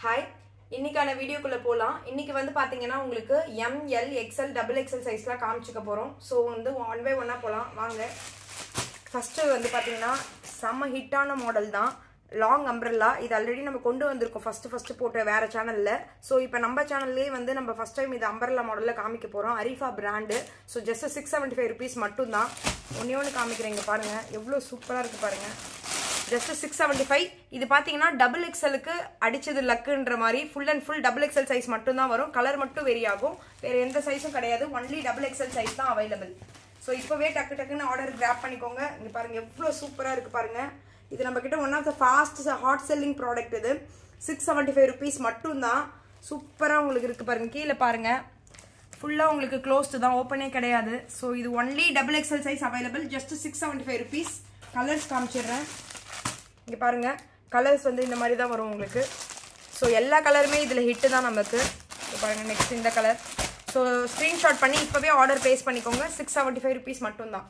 hi இன்னைக்கான வீடியோக்குள்ள போகலாம் இன்னைக்கு வந்து பாத்தீங்கன்னா உங்களுக்கு எம்எல் எக்ஸ்எல் டபுள் எக்ஸ்எல் சைஸ்லாம் காமிச்சுக்க போறோம் ஸோ வந்து ஒன் பை ஒன்னா போகலாம் வாங்க ஃபர்ஸ்ட் வந்து பாத்தீங்கன்னா செம்ம ஹிட்டான மாடல் தான் லாங் அம்ப்ரெல்லா இது ஆல்ரெடி நம்ம கொண்டு வந்திருக்கோம் ஃபர்ஸ்ட் ஃபர்ஸ்ட் போட்ட வேற சேனல்ல ஸோ இப்போ நம்ம சேனல்லே வந்து நம்ம ஃபர்ஸ்ட் டைம் இது அம்பர்லா மாடலில் காமிக்க போறோம் Arifa brand so just six seventy five rupees மட்டும் தான் ஒன்னே ஒன்று காமிக்கிறேங்க பாருங்க எவ்வளோ சூப்பராக இருக்கு பாருங்க ஜஸ்ட் சிக்ஸ் செவன்டி ஃபைவ் இது பார்த்தீங்கன்னா டபுள் எக்ஸலுக்கு அடிச்சது லக்குன்ற மாதிரி full and full double X L size மட்டும் தான் வரும் கலர் மட்டும் வெரி ஆகும் வேற எந்த சைஸும் கிடையாது ஒன்லி டபுள் எக்ஸல் சைஸ் தான் அவைலபிள் ஸோ இப்போவே டக்கு டக்குன்னு ஆர்டர் கிராப் பண்ணிக்கோங்க இங்கே பாருங்க எவ்வளோ சூப்பராக இருக்கு பாருங்க இது நம்ம கிட்ட one of the fast hot selling product இது சிக்ஸ் செவன்டி ஃபைவ் ருபீஸ் மட்டும்தான் சூப்பராக உங்களுக்கு இருக்கு பாருங்க கீழே பாருங்க ஃபுல்லாக உங்களுக்கு க்ளோஸ்டு தான் ஓப்பனே கிடையாது ஸோ இது only double X L size available just six seventy five rupees colours காமிச்சிடுறேன் இங்கே பாருங்க கலர்ஸ் வந்து இந்த மாதிரி தான் வரும் உங்களுக்கு ஸோ எல்லா கலருமே இதில் ஹிட்டு தான் நமக்கு இப்போ பாருங்க நெக்ஸ்ட் இந்த கலர் ஸோ ஸ்க்ரீன்ஷாட் பண்ணி இப்போவே ஆர்டர் பேஸ் பண்ணிக்கோங்க சிக்ஸ் செவன்ட்டி ஃபைவ் ருபீஸ் மட்டும்தான்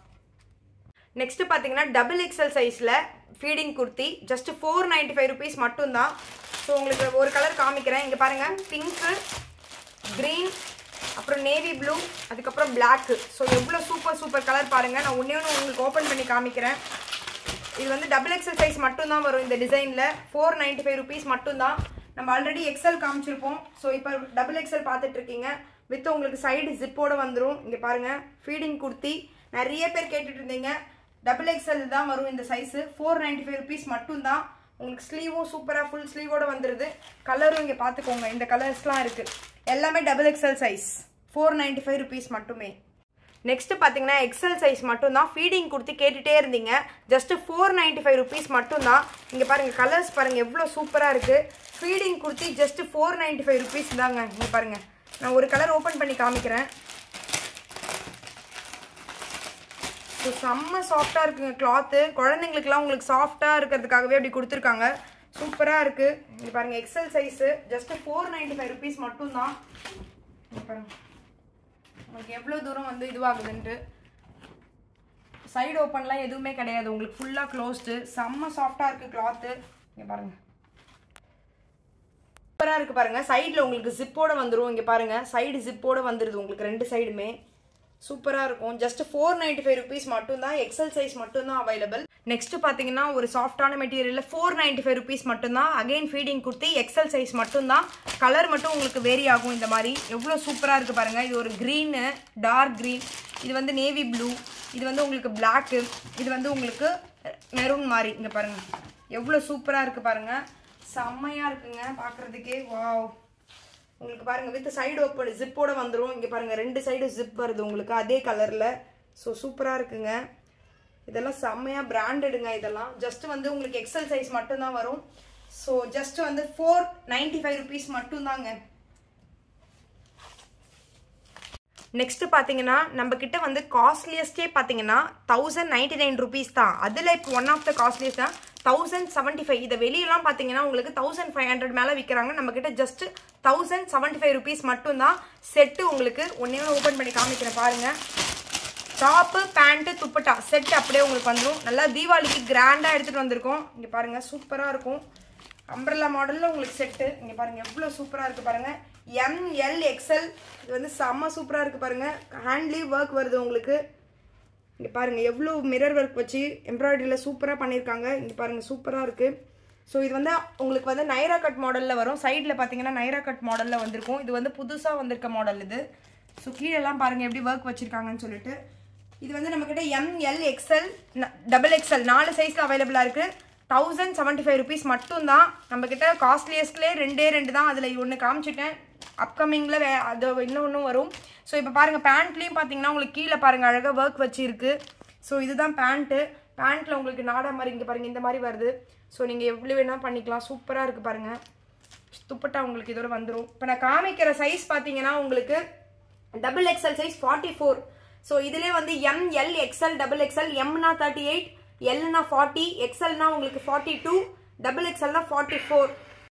நெக்ஸ்ட் பார்த்தீங்கன்னா டபுள் எக்ஸல் சைஸில் feeding kurti just four ninety five rupees மட்டும்தான் ஸோ உங்களுக்கு ஒரு கலர் காமிக்கிறேன் இங்கே பாருங்கள் பிங்க்கு க்ரீன் அப்புறம் நேவி ப்ளூ அதுக்கப்புறம் பிளாக்கு ஸோ எவ்வளோ சூப்பர் சூப்பர் கலர் பாருங்கள் நான் ஒன்றே ஒன்று உங்களுக்கு ஓப்பன் பண்ணி காமிக்கிறேன் இது வந்து டபுள் எக்ஸல் சைஸ் மட்டும்தான் வரும் இந்த டிசைனில் ஃபோர் நைன்ட்டி ஃபைவ் ருபீஸ் மட்டும்தான் நம்ம ஆல்ரெடி எக்ஸல் காமிச்சிருப்போம் ஸோ இப்போ டபுள் எக்ஸல் பார்த்துட்டு இருக்கீங்க வித் உங்களுக்கு சைடு ஜிப்போட வந்துடும் இங்கே பாருங்கள் ஃபீடிங் குர்த்தி நிறைய பேர் கேட்டுட்டு இருந்தீங்க டபுள் எக்ஸல் தான் வரும் இந்த size four ninety five rupees மட்டும்தான் உங்களுக்கு ஸ்லீவும் சூப்பராக ஃபுல் ஸ்லீவோட வந்துடுது கலரும் இங்கே பார்த்துக்கோங்க இந்த கலர்ஸ்லாம் இருக்குது எல்லாமே double X L size four ninety five rupees மட்டுமே நெக்ஸ்ட் பார்த்தீங்கன்னா எக்ஸல் சைஸ் மட்டும் தான் ஃபீடிங் கொடுத்து கேட்டுட்டே இருந்தீங்க just four ninety five rupees மட்டும் தான் இங்கே பாருங்கள் கலர்ஸ் பாருங்கள் எவ்வளோ சூப்பராக இருக்குது ஃபீடிங் கொடுத்து just four ninety five rupees தாங்க இங்கே பாருங்கள் நான் ஒரு கலர் ஓப்பன் பண்ணி காமிக்கிறேன் ஸோ செம்ம சாஃப்டாக இருக்குங்க கிளாத்து குழந்தைங்களுக்குலாம் உங்களுக்கு சாஃப்டாக இருக்கிறதுக்காகவே அப்படி கொடுத்துருக்காங்க சூப்பராக இருக்குது இங்கே பாருங்கள் X L size just four ninety five rupees மட்டும்தான் இங்கே பாருங்கள் உங்களுக்கு எவ்வளோ தூரம் வந்து இதுவாகுதுன்ட்டு சைடு ஓப்பன்லாம் எதுவுமே கிடையாது உங்களுக்கு ஃபுல்லாக க்ளோஸ்டு செம்ம சாஃப்டாக இருக்குது கிளாத்து இங்கே பாருங்கள் சூப்பராக இருக்குது பாருங்கள் சைடில் உங்களுக்கு ஜிப்போட வந்துடும் இங்கே பாருங்கள் சைடு ஜிப்போட வந்துடுது உங்களுக்கு ரெண்டு சைடுமே சூப்பராக இருக்கும் just four ninety five rupees மட்டும்தான் எக்ஸல் சைஸ் மட்டும்தான் அவைலபிள் நெக்ஸ்ட் பார்த்தீங்கன்னா ஒரு சாஃப்டான மெட்டீரியலில் ஃபோர் நைன்ட்டி ஃபைவ் ருபீஸ் மட்டும்தான் அகைன் ஃபீடிங் கொடுத்து எக்ஸல் சைஸ் மட்டும்தான் கலர் மட்டும் உங்களுக்கு வேரி ஆகும் இந்த மாதிரி எவ்வளோ சூப்பராக இருக்குது பாருங்கள் இது ஒரு க்ரீனு டார்க் க்ரீன் இது வந்து நேவி ப்ளூ இது வந்து உங்களுக்கு பிளாக்கு இது வந்து உங்களுக்கு மெரூன் மாதிரி இங்கே பாருங்கள் எவ்வளோ சூப்பராக இருக்குது பாருங்கள் செம்மையாக இருக்குங்க பார்க்குறதுக்கே வாவ் உங்களுக்கு பாருங்கள் வித் சைடு ஓப்பன் ஜிப்போட வந்துடும் இங்கே பாருங்கள் ரெண்டு சைடு ஜிப் வருது உங்களுக்கு அதே கலரில் ஸோ சூப்பராக இருக்குங்க இதெல்லாம் செம்மையாக பிராண்டடுங்க இதெல்லாம் ஜஸ்ட் வந்து உங்களுக்கு எக்ஸல் சைஸ் மட்டும்தான் வரும் ஸோ ஜஸ்ட் வந்து ஃபோர் நைன்டி ஃபைவ் ருபீஸ் மட்டும்தாங்க நெக்ஸ்ட் பார்த்தீங்கன்னா நம்ம கிட்ட வந்து காஸ்ட்லியஸ்டே பார்த்தீங்கன்னா தௌசண்ட் நைன்டி நைன் ருபீஸ் தான் அதில் இப்போ ஒன் ஆஃப் த காஸ்ட்லியஸ்ட் தான் தௌசண்ட் செவன்ட்டி ஃபைவ் இதை வெளியெல்லாம் பார்த்தீங்கன்னா உங்களுக்கு தௌசண்ட் ஃபைவ் ஹண்ட்ரட் மேலே விற்கிறாங்க நம்ம கிட்ட just thousand seventy five rupees மட்டும்தான் செட்டு உங்களுக்கு ஒன்றே ஒன்று ஓப்பன் பண்ணி காமிக்கிறேன் பாருங்கள் டாப்பு பேண்ட்டு துப்பட்டா செட் அப்படியே உங்களுக்கு வந்துடும் நல்லா தீபாவளிக்கு கிராண்டாக எடுத்துகிட்டு வந்திருக்கோம் இங்கே பாருங்கள் சூப்பராக இருக்கும் அம்ப்ரல்லா மாடலில் உங்களுக்கு செட்டு இங்கே பாருங்கள் எவ்வளோ சூப்பராக இருக்குது பாருங்கள் எம்எல் எக்ஸ்எல் இது வந்து செம்ம சூப்பராக இருக்குது பாருங்கள் ஹேண்ட்லி ஒர்க் வருது உங்களுக்கு இங்கே பாருங்கள் எவ்வளோ மிரர் ஒர்க் வச்சு எம்ப்ராய்டரியில் சூப்பராக பண்ணியிருக்காங்க இங்கே பாருங்கள் சூப்பராக இருக்குது ஸோ இது வந்து உங்களுக்கு வந்து நைரா கட் மாடலில் வரும் சைடில் பார்த்தீங்கன்னா நைரா கட் மாடலில் வந்திருக்கும் இது வந்து புதுசாக வந்திருக்க மாடல் இது ஸோ கீழெல்லாம் பாருங்கள் எப்படி ஒர்க் வச்சுருக்காங்கன்னு சொல்லிட்டு இது வந்து நம்மக்கிட்ட எம்எல் எக்ஸ்எல் டபுள் எக்ஸ்எல் நாலு சைஸில் அவைலபிளாக இருக்குது தௌசண்ட் செவன்ட்டி ஃபைவ் ருபீஸ் மட்டும்தான் நம்மக்கிட்ட காஸ்ட்லியஸ்ட்லேயே ரெண்டே ரெண்டு தான் அதில் ஒன்று காமிச்சிட்டேன் அப்கமிங்கில் வே அது இன்னொன்றும் வரும் ஸோ இப்போ பாருங்கள் பேண்ட்லேயும் பார்த்தீங்கன்னா உங்களுக்கு கீழே பாருங்கள் அழகாக ஒர்க் வச்சுருக்கு ஸோ இதுதான் பேண்ட்டு பேண்ட்டில் உங்களுக்கு நாடா மாதிரி இங்கே பாருங்கள் இந்த மாதிரி வருது ஸோ நீங்கள் எவ்வளோ வேணால் பண்ணிக்கலாம் சூப்பராக இருக்குது பாருங்கள் துப்பட்டா உங்களுக்கு இதோட வந்துடும் இப்போ நான் காமிக்கிற சைஸ் பார்த்தீங்கன்னா உங்களுக்கு double X L size forty four so இதுலேயே வந்து எம் எல் எக்ஸ்எல் டபுள் எக்ஸ்எல் எம்னா தேர்ட்டி எயிட் எல்னா ஃபார்ட்டி எக்ஸ்எல்னா உங்களுக்கு ஃபார்ட்டி டூ டபுள் எக்ஸ்எல்னா forty four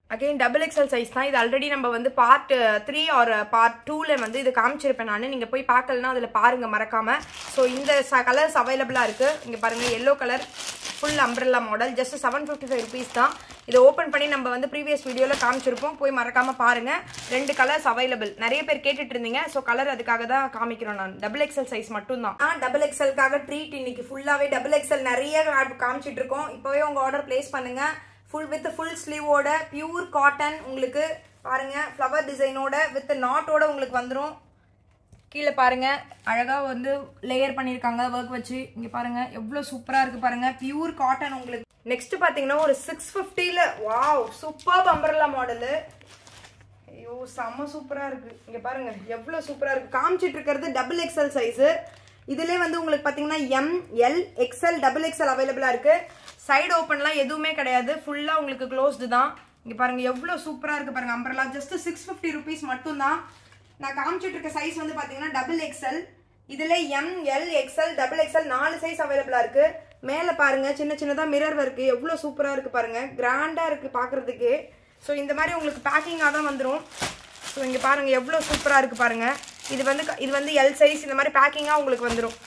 again double X L size தான் இது ஆல்ரெடி நம்ம வந்து பார்ட் த்ரீ ஆர் பார்ட் டூவில் வந்து இது காமிச்சிருப்பேன் நான் நீங்கள் போய் பார்க்கலனா அதில் பாருங்கள் மறக்காமல் ஸோ இந்த ச கலர்ஸ் அவைலபிளாக இருக்குது இங்கே பாருங்கள் yellow colour full umbrella model just seven fifty five rupees தான் இதை ஓப்பன் பண்ணி நம்ம வந்து ப்ரீவியஸ் வீடியோவில் காமிச்சிருப்போம் போய் மறக்காமல் பாருங்கள் ரெண்டு கலர்ஸ் அவைலபிள் நிறைய பேர் கேட்டுட்டு இருந்தீங்க ஸோ கலர் அதுக்காக தான் காமிக்கிறோம் நான் டபுள் எக்ஸல் சைஸ் மட்டும் தான் ஆ டபுள் எக்ஸலுக்காக ட்ரீட் இன்னைக்கு ஃபுல்லாகவே டபுள் எக்ஸல் நிறைய காமிச்சிட்டு இருக்கோம் இப்போவே உங்கள் ஆர்டர் ப்ளேஸ் பண்ணுங்கள் ஃபுல் வித் ஃபுல் ஸ்லீவோட பியூர் காட்டன் உங்களுக்கு பாருங்க ஃப்ளவர் டிசைனோட வித் நாட்டோட உங்களுக்கு வந்துடும் கீழே பாருங்க அழகா வந்து லேயர் பண்ணியிருக்காங்க ஒர்க் வச்சு இங்க பாருங்க எவ்வளோ சூப்பரா இருக்கு பாருங்க பியூர் காட்டன் உங்களுக்கு நெக்ஸ்ட் பாத்தீங்கன்னா ஒரு சிக்ஸ் ஃபிஃப்டியில் வாவ் சூப்பர் அம்பர்லா மாடலு ஐயோ செம்ம சூப்பரா இருக்கு இங்க பாருங்க எவ்வளவு சூப்பரா இருக்கு காமிச்சிட்டு இருக்கிறது டபுள் எக்ஸல் சைஸ் இதுலேயே வந்து உங்களுக்கு பார்த்தீங்கன்னா M L XL double X L அவைலபிளாக இருக்கு சைடு ஓப்பன்லாம் எதுவுமே கிடையாது ஃபுல்லாக உங்களுக்கு க்ளோஸ்டு தான் இங்கே பாருங்க எவ்வளோ சூப்பராக இருக்கு பாருங்க umbrella just six fifty rupees மட்டும்தான் நான் காமிச்சிட்டு இருக்க சைஸ் வந்து பார்த்தீங்கன்னா டபுள் எக்ஸ்எல் இதில் M L XL double X L நாலு சைஸ் அவைலபிளாக இருக்கு மேலே பாருங்க சின்ன சின்னதாக மிரர் ஒர்க்கு எவ்வளோ சூப்பராக இருக்கு பாருங்க கிராண்டாக இருக்கு பார்க்கறதுக்கு ஸோ இந்த மாதிரி உங்களுக்கு பேக்கிங்காக தான் வந்துடும் ஸோ இங்கே பாருங்க எவ்வளோ சூப்பராக இருக்கு பாருங்க இது வந்து க- இது வந்து எல் சைஸ் இந்த மாதிரி பேக்கிங்காக உங்களுக்கு வந்துடும்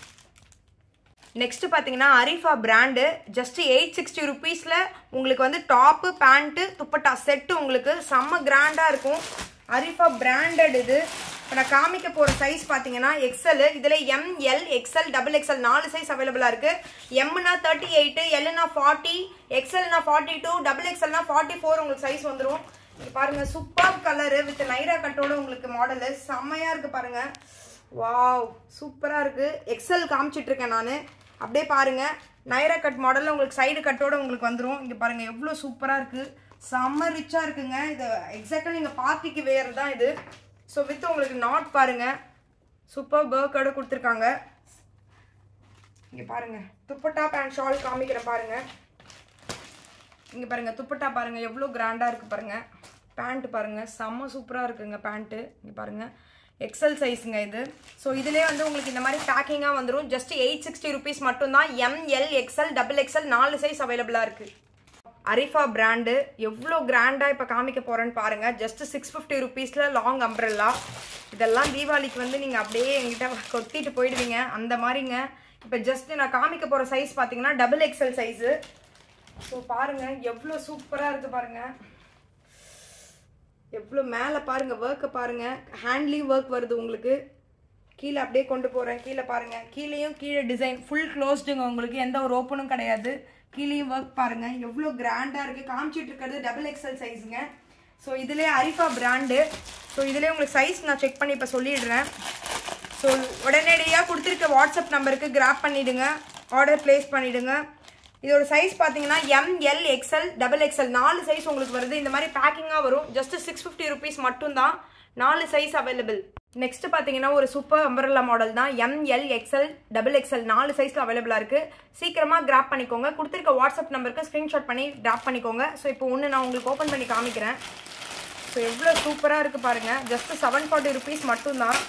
நெக்ஸ்ட் பார்த்தீங்கன்னா Arifa brand just eight sixty ருபீஸில் உங்களுக்கு வந்து டாப்பு பேண்ட்டு துப்பட்டா செட்டு உங்களுக்கு செம்ம கிராண்டாக இருக்கும் அரிஃபா பிராண்டட் இது இப்போ நான் காமிக்க போகிற சைஸ் பார்த்தீங்கன்னா எக்ஸல் இதில் M L XL double X L நாலு சைஸ் அவைலபிளாக இருக்குது எம்னா தேர்ட்டி எயிட்டு எல்னா ஃபார்ட்டி எக்ஸ்எல்னா ஃபார்ட்டி டூ டபுள் எக்ஸ்எல்னா ஃபார்ட்டி ஃபோர் உங்களுக்கு சைஸ் வந்துடும் இங்க பாருங்க சூப்பர் கலரு வித் நைரா கட்டோட உங்களுக்கு மாடலு செம்மையா இருக்கு பாருங்க வாவ் சூப்பரா இருக்கு எக்ஸல் காமிச்சிட்டு இருக்கேன் நான் அப்படியே பாருங்க நைரா கட் மாடல்ல உங்களுக்கு சைடு கட்டோட உங்களுக்கு வந்துடும் இங்க பாருங்க எவ்வளோ சூப்பரா இருக்கு செம்ம ரிச்சா இருக்குங்க இது எக்ஸாக்டா நீங்க பார்ட்டிக்கு வேர் தான் இது ஸோ வித் உங்களுக்கு நாட் பாருங்க சூப்பர் பர்க்கோட கொடுத்துருக்காங்க இங்க பாருங்க துப்பட்டா பேண்ட் ஷால் காமிக்கிறேன் பாருங்க இங்க பாருங்க துப்பட்டா பாருங்க எவ்வளோ கிராண்டா இருக்கு பாருங்க பேண்ட் பாருங்க செம்ம சூப்பரா இருக்குங்க பேண்ட்டு இங்க பாருங்க எக்ஸல் சைஸுங்க இது ஸோ இதுலேயே வந்து உங்களுக்கு இந்த மாதிரி பேக்கிங்காக வந்துடும் ஜஸ்ட் எயிட் சிக்ஸ்டி ருபீஸ் மட்டும்தான் M L XL double X L நாலு சைஸ் அவைலபிளாக இருக்குது அரிஃபா பிராண்டு எவ்வளோ கிராண்டாக இப்போ காமிக்க போகிறேன்னு பாருங்கள் ஜஸ்ட் சிக்ஸ் ஃபிஃப்டி ருபீஸில் லாங் அம்ப்ரெல்லா இதெல்லாம் தீபாவளிக்கு வந்து நீங்கள் அப்படியே எங்கிட்ட கொத்திட்டு போயிடுவீங்க அந்த மாதிரிங்க இப்போ ஜஸ்ட் நான் காமிக்க போகிற சைஸ் பார்த்தீங்கன்னா டபுள் எக்ஸ்எல் சைஸு ஸோ பாருங்கள் எவ்வளோ சூப்பராக இருக்குது பாருங்கள் எவ்வளோ மேலே பாருங்க ஒர்க்கை பாருங்க ஹேண்ட்லேயும் ஒர்க் வருது உங்களுக்கு கீழே அப்படியே கொண்டு போகிறேன் கீழே பாருங்க கீழேயும் கீழே டிசைன் ஃபுல் க்ளோஸ்டுங்க உங்களுக்கு எந்த ஒரு ஓப்பனும் கிடையாது கீழேயும் ஒர்க் பாருங்க எவ்வளோ கிராண்டாக இருக்குது காமிச்சிட்டு இருக்கிறது டபுள் எக்ஸல் சைஸுங்க ஸோ இதுலேயே அரிஃபா பிராண்டு ஸோ இதுலேயே உங்களுக்கு சைஸ் நான் செக் பண்ணி இப்போ சொல்லிடுறேன் ஸோ உடனடியாக கொடுத்துருக்க வாட்ஸ்அப் நம்பருக்கு கிராப் பண்ணிவிடுங்க ஆர்டர் ப்ளேஸ் பண்ணிவிடுங்க இதோட சைஸ் பார்த்தீங்கன்னா M L XL double X L நாலு சைஸ் உங்களுக்கு வருது இந்த மாதிரி பேக்கிங்காக வரும் ஜஸ்ட் சிக்ஸ் ஃபிஃப்டி ருபீஸ் மட்டும்தான் நாலு சைஸ் அவைலபிள் நெக்ஸ்ட் பார்த்தீங்கன்னா ஒரு சூப்பர் அம்பரல்லா மாடல் தான் M L XL double X L நாலு சைஸில் அவைலபிளாக இருக்குது சீக்கிரமாக கிராப் பண்ணிக்கோங்க கொடுத்துருக்க வாட்ஸ்அப் நம்பருக்கு ஸ்க்ரீன்ஷாட் பண்ணி கிராப் பண்ணிக்கோங்க ஸோ இப்போ ஒன்று நான் உங்களுக்கு ஓப்பன் பண்ணி காமிக்கிறேன் ஸோ எவ்வளோ சூப்பராக இருக்குது பாருங்கள் ஜஸ்ட் செவன் ஃபார்ட்டி ருபீஸ் மட்டும்தான்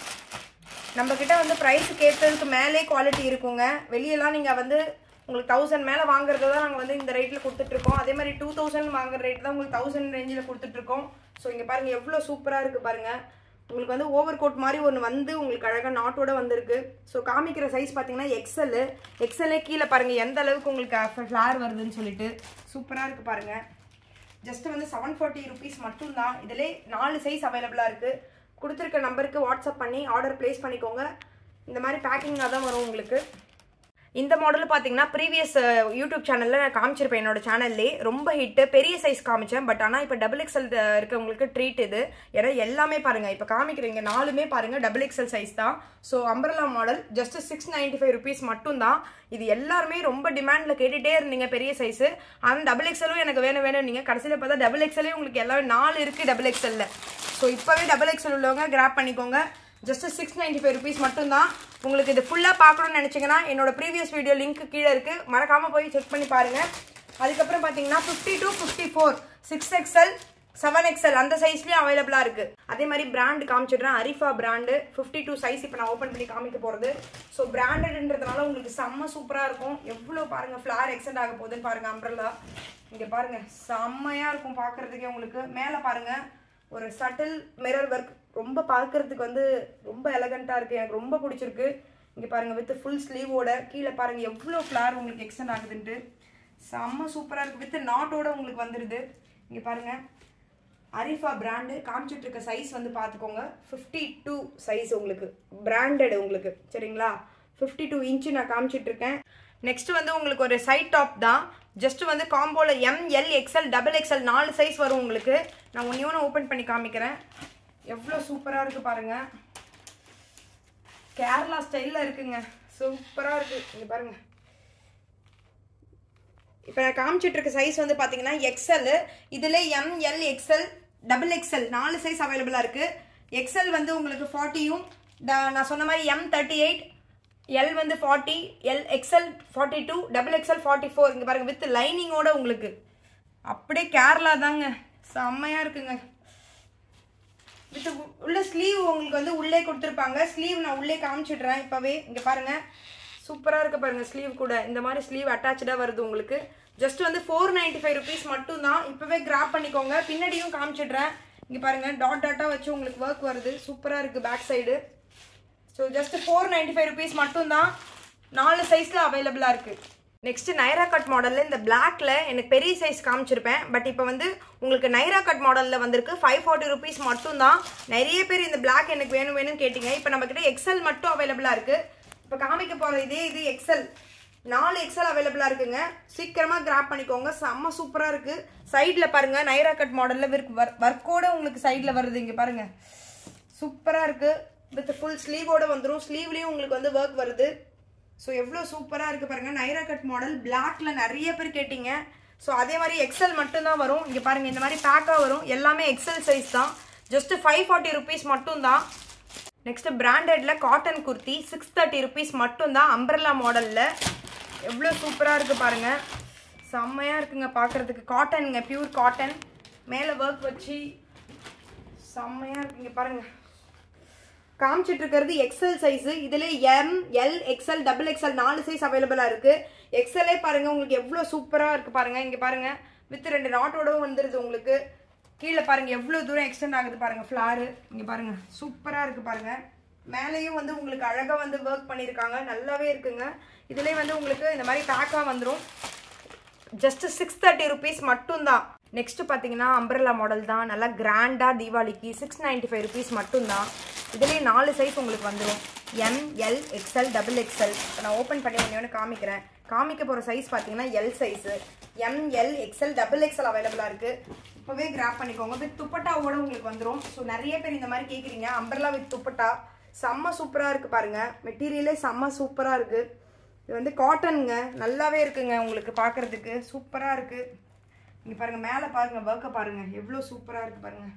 நம்ம கிட்ட வந்து ப்ரைஸ் கேட்டதுக்கு மேலே குவாலிட்டி இருக்குங்க வெளியெல்லாம் நீங்கள் வந்து உங்களுக்கு தௌசண்ட் மேலே வாங்குறது தான் நாங்கள் வந்து இந்த ரேட்டில் கொடுத்துட்ருக்கோம் அதே மாதிரி டூ தௌசண்ட் வாங்குற ரேட் தான் உங்களுக்கு தௌசண்ட் ரேஞ்சில் கொடுத்துட்ருக்கோம் ஸோ இங்கே பாருங்கள் எவ்வளோ சூப்பராக இருக்குது பாருங்கள் உங்களுக்கு வந்து ஓவர் கோட் மாதிரி ஒன்று வந்து உங்களுக்கு அழகாக நாட்டோட வந்திருக்கு ஸோ காமிக்கிற சைஸ் பார்த்தீங்கன்னா எக்ஸல் எக்ஸலே கீழே பாருங்கள் எந்த அளவுக்கு உங்களுக்கு ஃப்ளார் வருதுன்னு சொல்லிட்டு சூப்பராக இருக்குது பாருங்கள் ஜஸ்ட் வந்து செவன் ஃபார்ட்டி ருபீஸ் மட்டும்தான் இதிலே நாலு சைஸ் அவைலபிளாக இருக்குது கொடுத்துருக்க நம்பருக்கு வாட்ஸ்அப் பண்ணி ஆர்டர் ப்ளேஸ் பண்ணிக்கோங்க இந்த மாதிரி பேக்கிங்காக தான் வரும் உங்களுக்கு இந்த மாடல் பார்த்தீங்கன்னா ப்ரீவியஸ் யூடியூப் சேனலில் நான் காமிச்சிருப்பேன் என்னோட சேனல்லே ரொம்ப ஹிட்டு பெரிய சைஸ் காமிச்சேன் பட் ஆனால் இப்போ டபுள் எக்ஸல் இருக்கவங்களுக்கு ட்ரீட் இது ஏன்னா எல்லாமே பாருங்கள் இப்போ காமிக்கிறீங்க நாலுமே பாருங்கள் டபுள் எக்ஸல் சைஸ் தான் so umbrella model just six ninety five rupees மட்டும்தான் இது எல்லாருமே ரொம்ப டிமாண்டில் கேட்டுகிட்டே இருந்தீங்க பெரிய சைஸு ஆனால் டபுள் எக்ஸலும் எனக்கு வேணும் வேணும் நீங்கள் கடைசியில் பார்த்தா டபுள் எக்ஸலே உங்களுக்கு எல்லாமே நாலு இருக்குது டபுள் எக்ஸலில் ஸோ இப்போவே டபுள் எக்ஸல் உள்ளவங்க கிராப் பண்ணிக்கோங்க just six ninety five rupees மட்டும்தான் உங்களுக்கு இது ஃபுல்லாக பார்க்கணும்னு நினச்சிங்கன்னா என்னோட ப்ரீவியஸ் வீடியோ லிங்க் கீழே இருக்குது மறக்காமல் போய் செக் பண்ணி பாருங்கள் அதுக்கப்புறம் பார்த்தீங்கன்னா fifty to fifty four six X L seven X L அந்த சைஸ்லயும் அவைலபிளா இருக்கு அதே மாதிரி பிராண்ட் காமிச்சிடுறேன் Arifa brand fifty two size இப்போ நான் ஓப்பன் பண்ணி காமிக்க போறது ஸோ பிராண்டட்ன்றதுனால உங்களுக்கு செம்ம சூப்பரா இருக்கும் எவ்வளோ பாருங்க ஃபிளார் எக்ஸ்டெண்ட் ஆக போகுதுன்னு பாருங்க அம்ப்ரல்லா இங்க பாருங்க செம்மையா இருக்கும் பார்க்கிறதுக்கே உங்களுக்கு மேலே பாருங்க ஒரு சட்டில் மிரர் ஒர்க் ரொம்ப பார்க்கறதுக்கு வந்து ரொம்ப எலகண்டா இருக்கு எனக்கு ரொம்ப பிடிச்சிருக்கு இங்க பாருங்க வித் ஃபுல் ஸ்லீவோட கீழே பாருங்க எவ்வளோ ஃபிளார் உங்களுக்கு எக்ஸ்டெண்ட் ஆகுதுன்ட்டு செம்ம சூப்பரா இருக்கு வித் நாட்டோட உங்களுக்கு வந்துடுது இங்க பாருங்க அரிஃபா பிராண்டு காமிச்சிட்டு இருக்க சைஸ் வந்து பார்த்துக்கோங்க ஃபிஃப்டி டூ சைஸ் உங்களுக்கு பிராண்டட் உங்களுக்கு சரிங்களா ஃபிஃப்டி டூ இன்ச்சு நான் காமிச்சிட்டு இருக்கேன் நெக்ஸ்ட் வந்து உங்களுக்கு ஒரு சைட் டாப் தான் ஜஸ்ட் வந்து காம்போல M L XL double X L நாலு சைஸ் வரும் உங்களுக்கு நான் ஒன்று ஒன்று ஓப்பன் பண்ணி காமிக்கிறேன் எவ்வளோ சூப்பராக இருக்குது பாருங்க கேரளா ஸ்டைலில் இருக்குங்க சூப்பராக இருக்குது இங்கே பாருங்க இப்போ நான் காமிச்சிட்டு இருக்க சைஸ் வந்து பார்த்தீங்கன்னா எக்ஸ்எல் இதில் M L XL double X L நாலு சைஸ் அவைலபிளாக இருக்குது எக்ஸ்எல் வந்து உங்களுக்கு ஃபார்ட்டியும் நான் சொன்ன மாதிரி எம் தேர்ட்டி எயிட் எல் வந்து forty L X L forty two double X L forty four இங்கே பாருங்கள் வித் லைனிங்கோட உங்களுக்கு அப்படியே கேரளா தாங்க செம்மையாக இருக்குங்க வித் உள்ள ஸ்லீவ் உங்களுக்கு வந்து உள்ளே கொடுத்துருப்பாங்க ஸ்லீவ் நான் உள்ளே காமிச்சிடுறேன் இப்போவே இங்கே பாருங்க சூப்பராக இருக்கு பாருங்க ஸ்லீவ் கூட இந்த மாதிரி ஸ்லீவ் அட்டாச்சாக வருது உங்களுக்கு ஜஸ்ட் வந்து ஃபோர் நைன்டி ஃபைவ் ருபீஸ் மட்டும் தான் இப்போவே கிராப் பண்ணிக்கோங்க பின்னாடியும் காமிச்சிடுறேன் இங்கே பாருங்க டாட் டாட்டாக வச்சு உங்களுக்கு ஒர்க் வருது சூப்பராக இருக்குது back side so just four ninety five rupees மட்டும்தான் நாலு சைஸில் அவைலபிளாக இருக்குது நெக்ஸ்ட் நைரா கட் மாடலில் இந்த பிளாக்ல எனக்கு பெரிய சைஸ் காமிச்சிருப்பேன் பட் இப்போ வந்து உங்களுக்கு நைரா கட் மாடலில் வந்திருக்கு ஃபைவ் ஃபார்ட்டி ருபீஸ் மட்டும்தான் நிறைய பேர் இந்த பிளாக் எனக்கு வேணும் வேணும்னு கேட்டிங்க இப்போ நம்மக்கிட்ட எக்ஸல் மட்டும் அவைலபிளாக இருக்குது இப்போ காமிக்க போகிற இதே இது எக்ஸல் நாலு எக்ஸல் அவைலபிளாக இருக்குங்க சீக்கிரமாக கிராப் பண்ணிக்கோங்க செம்ம சூப்பராக இருக்குது சைடில் பாருங்கள் நைரா கட் மாடலில் ஒர்க் ஒர்க்கோட உங்களுக்கு சைடில் வருது இங்கே பாருங்கள் சூப்பராக இருக்குது வித் ஃபுல் ஸ்லீவோட வந்துடும் ஸ்லீவ்லேயும் உங்களுக்கு வந்து ஒர்க் வருது ஸோ எவ்வளோ சூப்பராக இருக்குது பாருங்கள் நைரா கட் மாடல் பிளாக்ல நிறைய பேர் கேட்டிங்க ஸோ அதே மாதிரி எக்ஸல் மட்டும்தான் வரும் இங்கே பாருங்கள் இந்த மாதிரி பேக்காக வரும் எல்லாமே எக்ஸல் சைஸ் தான் ஜஸ்ட் ஃபைவ் ஃபார்ட்டி ருபீஸ் மட்டும்தான் நெக்ஸ்ட் பிராண்டட்ல cotton kurti six thirty rupees மட்டும்தான் அம்பர்லா மாடலில் எவ்வளோ சூப்பராக இருக்குது பாருங்கள் செம்மையாக இருக்குங்க பார்க்குறதுக்கு காட்டனுங்க பியூர் காட்டன் மேலே ஒர்க் வச்சு செம்மையாக இருக்குங்க பாருங்கள் காமிச்சிட்டு இருக்கிறது எக்ஸல் சைஸ் இதுல M L X L double X L நாலு சைஸ் அவைலபிளா இருக்கு எக்ஸலே பாருங்க உங்களுக்கு எவ்வளோ சூப்பரா இருக்கு பாருங்க இங்க பாருங்க வித் ரெண்டு நாட்டோடவும் வந்துருது உங்களுக்கு கீழே பாருங்க எவ்வளோ தூரம் எக்ஸ்டெண்ட் ஆகுது பாருங்க ஃப்ளாரு இங்க பாருங்க சூப்பரா இருக்கு பாருங்க மேலேயும் வந்து உங்களுக்கு அழகா வந்து ஒர்க் பண்ணியிருக்காங்க நல்லாவே இருக்குங்க இதுலேயே வந்து உங்களுக்கு இந்த மாதிரி பேக்காக வந்துடும் ஜஸ்ட் சிக்ஸ் தேர்ட்டி ருபீஸ் மட்டும்தான் நெக்ஸ்ட் பார்த்தீங்கன்னா அம்பரலா மாடல் தான் நல்லா கிராண்டாக தீபாவளிக்கு சிக்ஸ் நைன்டி ஃபைவ் ருபீஸ் மட்டும்தான் இதுலேயே நாலு சைஸ் உங்களுக்கு வந்துடும் M L XL double X L நான் ஓப்பன் பண்ணி ஒன்று ஒன்று காமிக்கிறேன் காமிக்க போகிற சைஸ் பார்த்தீங்கன்னா L size M L XL double X L அவைலபிளாக இருக்குது இப்போவே கிராப் பண்ணிக்கோங்க வித் துப்பட்டாவோட உங்களுக்கு வந்துடும் ஸோ நிறைய பேர் இந்த மாதிரி கேட்குறீங்க அம்பர்லா வித் துப்பட்டா செம்ம சூப்பராக இருக்குது பாருங்கள் மெட்டீரியலே செம்ம சூப்பராக இருக்குது இது வந்து காட்டனுங்க நல்லாவே இருக்குங்க உங்களுக்கு பார்க்குறதுக்கு சூப்பராக இருக்குது இங்கே பாருங்கள் மேலே பாருங்கள் ஒர்க்கை பாருங்கள் எவ்வளோ சூப்பராக இருக்குது பாருங்கள்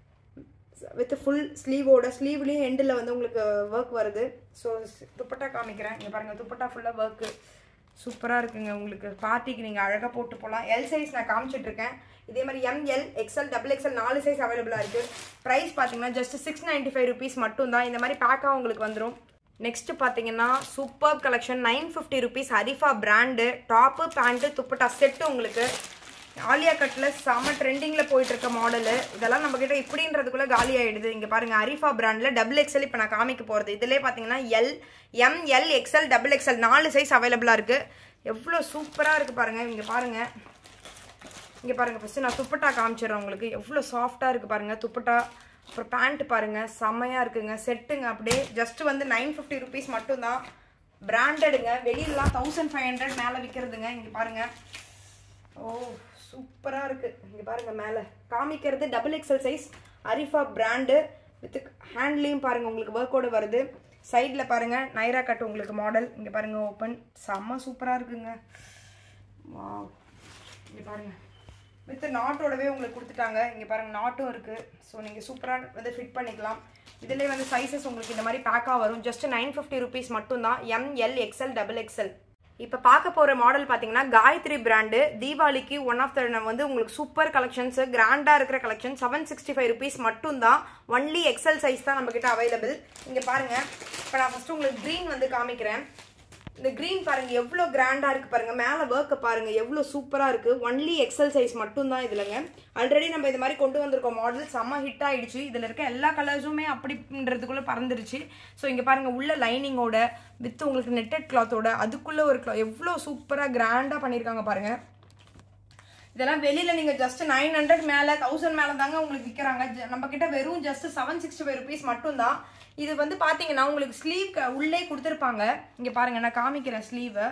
வித் ஃபுல் ஸ்லீவோட ஸ்லீவ்லேயும் எண்டில் வந்து உங்களுக்கு ஒர்க் வருது ஸோ துப்பட்டா காமிக்கிறேன் இங்கே பாருங்கள் துப்பட்டா ஃபுல்லாக ஒர்க்கு சூப்பராக இருக்குங்க உங்களுக்கு பார்ட்டிக்கு நீங்கள் அழகாக போட்டு போகலாம் எல் சைஸ் நான் காமிச்சிட்ருக்கேன் இதே மாதிரி எம்எல் எக்ஸ்எல் டபுள் எக்ஸ்எல் நாலு சைஸ் அவைலபிளாக இருக்குது ப்ரைஸ் பார்த்தீங்கன்னா just six ninety five rupees மட்டும் தான் இந்த மாதிரி பேக்காக உங்களுக்கு வந்துடும் நெக்ஸ்ட் பார்த்தீங்கன்னா super collection nine fifty rupees Harifa brand top pant dupatta set உங்களுக்கு ஆலியா கட்டில் செம ட்ரெண்டிங்கில் போயிட்டு இருக்க மாடலு இதெல்லாம் நம்ம கிட்ட இப்படின்றதுக்குள்ள காலி ஆயிடுது இங்கே பாருங்க அரிஃபா பிராண்டில் டபுள் எக்ஸ்எல் இப்போ நான் காமிக்க போகிறது இதுலேயே பார்த்தீங்கன்னா L M L XL double X L நாலு சைஸ் அவைலபிளாக இருக்குது எவ்வளோ சூப்பராக இருக்குது பாருங்கள் இங்கே பாருங்கள் இங்கே பாருங்கள் ஃபஸ்ட்டு நான் துப்பட்டா காமிச்சிடுறேன் உங்களுக்கு எவ்வளோ சாஃப்டாக இருக்குது பாருங்கள் துப்பட்டா அப்புறம் பேண்ட் பாருங்கள் செம்மையாக இருக்குங்க செட்டுங்க அப்படியே ஜஸ்ட் வந்து நைன் ஃபிஃப்டி ருபீஸ் மட்டும்தான் பிராண்டடுங்க வெளியிலலாம் தௌசண்ட் ஃபைவ் ஹண்ட்ரட் மேலே விற்கிறதுங்க இங்கே பாருங்கள் ஓ சூப்பராக இருக்குது இங்கே பாருங்கள் மேலே காமிக்கிறது double X L size Arifa brand with ஹேண்ட்லேயும் பாருங்கள் உங்களுக்கு ஒர்க்கோடு வருது சைடில் பாருங்கள் நைரா கட் உங்களுக்கு மாடல் இங்கே பாருங்கள் ஓப்பன் செம்ம சூப்பராக இருக்குங்க வா இங்கே பாருங்கள் வித் நாட்டோடவே உங்களுக்கு கொடுத்துட்டாங்க இங்கே பாருங்கள் நாட்டும் இருக்குது ஸோ நீங்கள் சூப்பராக வந்து ஃபிட் பண்ணிக்கலாம் இதிலே வந்து சைஸஸ் உங்களுக்கு இந்த மாதிரி பேக்காக வரும் ஜஸ்ட் நைன் ஃபிஃப்டி ருபீஸ் மட்டும்தான் எம்எல் எக்ஸ்எல் டபுள் எக்ஸ்எல் இப்போ பார்க்க போகிற மாடல் பார்த்தீங்கன்னா காயத்ரி பிராண்டு தீபாவளிக்கு ஒன் ஆஃப் த வந்து உங்களுக்கு சூப்பர் கலெக்ஷன்ஸ் கிராண்டாக இருக்கிற collection seven sixty five rupees மட்டும்தான் ஒன்லி எக்ஸல் சைஸ் தான் நம்மக்கிட்ட அவைலபிள் இங்கே பாருங்கள் இப்போ நான் ஃபஸ்ட்டு உங்களுக்கு க்ரீன் வந்து காமிக்கிறேன் இந்த க்ரீன் பாருங்க எவ்வளோ கிராண்டாக இருக்குது பாருங்க மேலே ஒர்க்கை பாருங்க எவ்வளோ சூப்பராக இருக்குது ஒன்லி எக்ஸல் சைஸ் மட்டும்தான் இதுலங்க ஆல்ரெடி நம்ம இது மாதிரி கொண்டு வந்திருக்கோம் மாடல் செம்ம ஹிட் ஆயிடுச்சு இதில் இருக்க எல்லா கலர்ஸுமே அப்படின்றதுக்குள்ளே பறந்துருச்சு ஸோ இங்கே பாருங்க உள்ள லைனிங்கோட வித் உங்களுக்கு நெட்டட் கிளாத்தோட அதுக்குள்ளே ஒரு கிளா எவ்வளோ சூப்பராக கிராண்டாக பண்ணியிருக்காங்க பாருங்க இதெல்லாம் வெளியில நீங்க ஜஸ்ட் நைன் ஹண்ட்ரட் மேல தௌசண்ட் மேல தாங்க உங்களுக்கு விற்கிறாங்க நம்ம கிட்ட வெறும் just seven sixty five rupees மட்டும்தான் இது வந்து பாத்தீங்கன்னா உங்களுக்கு ஸ்லீவ் உள்ளே கொடுத்துருப்பாங்க இங்க பாருங்க நான் காமிக்கிறேன் ஸ்லீவை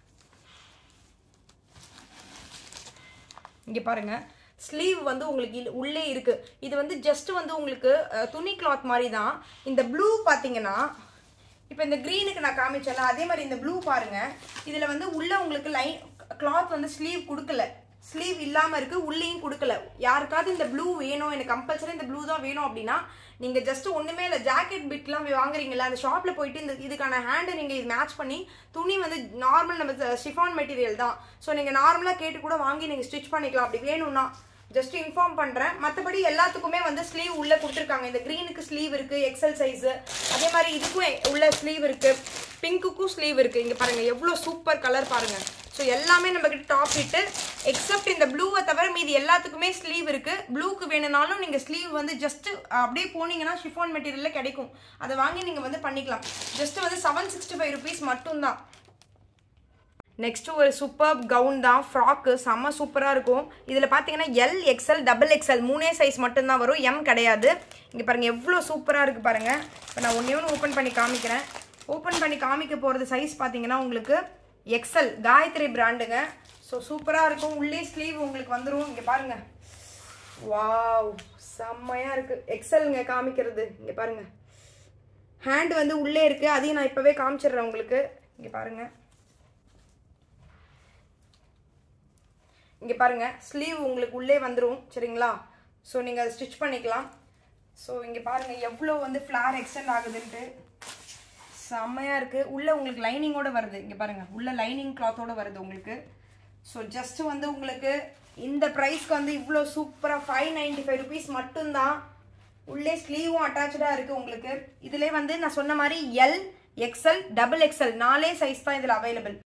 இங்க பாருங்க ஸ்லீவ் வந்து உங்களுக்கு இல்ல- உள்ளே இருக்கு இது வந்து ஜஸ்ட் வந்து உங்களுக்கு அஹ், துணி கிளாத் மாதிரி தான் இந்த ப்ளூ பாத்தீங்கன்னா இப்போ இந்த க்ரீனுக்கு நான் காமிச்சேன்ல அதே மாதிரி இந்த ப்ளூ பாருங்க இதுல வந்து உள்ள உங்களுக்கு லைன் கிளாத் வந்து ஸ்லீவ் கொடுக்கல ஸ்லீவ் இல்லாம இருக்கு உள்ளேயும் கொடுக்கல யாருக்காவது இந்த ப்ளூ வேணும் எனக்கு கம்பல்சரி இந்த ப்ளூ தான் வேணும் அப்படின்னா நீங்க ஜஸ்ட் ஒண்ணுமே இல்லை ஜாக்கெட் பிட்லாம் வாங்குறீங்கல்ல அந்த ஷாப்ல போயிட்டு இந்த இதுக்கான ஹேண்டை நீங்க இது மேட்ச் பண்ணி துணி வந்து நார்மல் நம்ம ஷிஃபான் மெட்டீரியல் தான் ஸோ நீங்க நார்மலா கேட்டு கூட வாங்கி நீங்க ஸ்டிச் பண்ணிக்கலாம் அப்படி வேணும்னா ஜஸ்ட் இன்ஃபார்ம் பண்றேன் மற்றபடி எல்லாத்துக்குமே வந்து ஸ்லீவ் உள்ள கொடுத்துருக்காங்க இந்த க்ரீனுக்கு ஸ்லீவ் இருக்கு எக்ஸல் சைஸ் அதே மாதிரி இதுக்கும் எ- உள்ள ஸ்லீவ் இருக்கு பிங்க்குக்கும் ஸ்லீவ் இருக்கு இங்க பாருங்க எவ்வளோ சூப்பர் கலர் பாருங்க ஸோ எல்லாமே நம்ம கிட்ட டாப் ஹிட்டு எக்ஸப்ட் இந்த ப்ளூவை தவிர மீதி எல்லாத்துக்குமே ஸ்லீவ் இருக்கு ப்ளூக்கு வேணும்னாலும் நீங்க ஸ்லீவ் வந்து ஜஸ்ட் அப்படியே போனீங்கன்னா ஷிஃபான் மெட்டீரியல்ல கிடைக்கும் அதை வாங்கி நீங்க வந்து பண்ணிக்கலாம் ஜஸ்ட் வந்து செவன் சிக்ஸ்டி ஃபைவ் ருபீஸ் மட்டும்தான் நெக்ஸ்ட் ஒரு சூப்பர் கவுன் தான் ஃப்ராக்கு செம்ம சூப்பராக இருக்கும் இதில் பார்த்தீங்கன்னா எல் எக்ஸ்எல் டபுள் எக்ஸ்எல் மூணே சைஸ் மட்டும்தான் வரும் எம் கிடையாது இங்கே பாருங்கள் எவ்வளோ சூப்பராக இருக்குது பாருங்கள் இப்போ நான் ஒன்றே ஒன்று ஓப்பன் பண்ணி காமிக்கிறேன் ஓப்பன் பண்ணி காமிக்க போகிறது சைஸ் பார்த்தீங்கன்னா உங்களுக்கு எக்ஸ்எல் காயத்ரி பிராண்டுங்க ஸோ சூப்பராக இருக்கும் உள்ளே ஸ்லீவ் உங்களுக்கு வந்துடும் இங்கே பாருங்கள் வாவ் செம்மையாக இருக்குது எக்ஸலுங்க காமிக்கிறது இங்கே பாருங்கள் ஹேண்ட் வந்து உள்ளே இருக்குது அதையும் நான் இப்போவே காமிச்சிடுறேன் உங்களுக்கு இங்கே பாருங்கள் இங்கே பாருங்க ஸ்லீவ் உங்களுக்கு உள்ளே வந்துடும் சரிங்களா ஸோ நீங்கள் அதை ஸ்டிச் பண்ணிக்கலாம் ஸோ இங்கே பாருங்க எவ்வளோ வந்து ஃப்ளார் எக்ஸ்டெண்ட் ஆகுதுன்ட்டு செம்மையாக இருக்குது உள்ளே உங்களுக்கு லைனிங்கோட வருது இங்கே பாருங்க உள்ள லைனிங் கிளாத்தோட வருது உங்களுக்கு ஸோ ஜஸ்ட் வந்து உங்களுக்கு இந்த ப்ரைஸ்க்கு வந்து இவ்வளோ சூப்பராக ஃபைவ் நைன்டி ஃபைவ் ருபீஸ் மட்டும்தான் உள்ளே ஸ்லீவும் அட்டாச்சாக இருக்குது உங்களுக்கு இதிலே வந்து நான் சொன்ன மாதிரி எல் எக்ஸ்எல் டபுள் எக்ஸ்எல் நாலே சைஸ் தான் இதில் அவைலபிள்